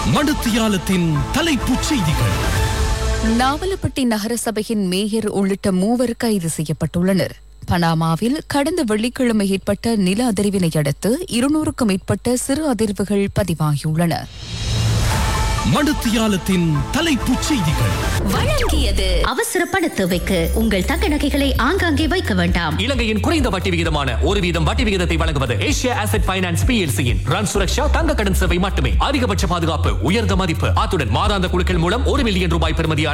மணித்தியாலத்தின் தலைப்புச் செய்திகள் நாவலப்பட்டி நகரசபையின் மேயர் உள்ளிட்ட மூவர் கைது செய்யப்பட்டுள்ளனர் பனாமாவில் கடந்த வெள்ளிக்கிழமை ஏற்பட்ட நில அதிர்வினை அடுத்து இருநூறுக்கும் மேற்பட்ட சிறு அதிர்வுகள் பதிவாகியுள்ளன மணித்தியாலத்தின் தலைப்புச் செய்திகள் வழங்கியது அவசர பண தேவைக்கு உங்கள் தங்க நகைகளை ஆங்காங்கே வைக்க வேண்டாம் இலங்கையின் குறைந்த வட்டி விகிதமான ஒரு வீதம் வட்டி விகிதத்தை வழங்குவது ஏசியா அசெட் பைனான்ஸ் பிஎல்சியின் ரன் சுரக்ஷா தங்க கடன் சேவை மட்டுமே அதிகபட்ச பாதுகாப்பு உயர்ந்த மதிப்பு அத்துடன் மாதாந்த குழுக்கள் மூலம் ஒரு மில்லியன் ரூபாய் பெறுமதியான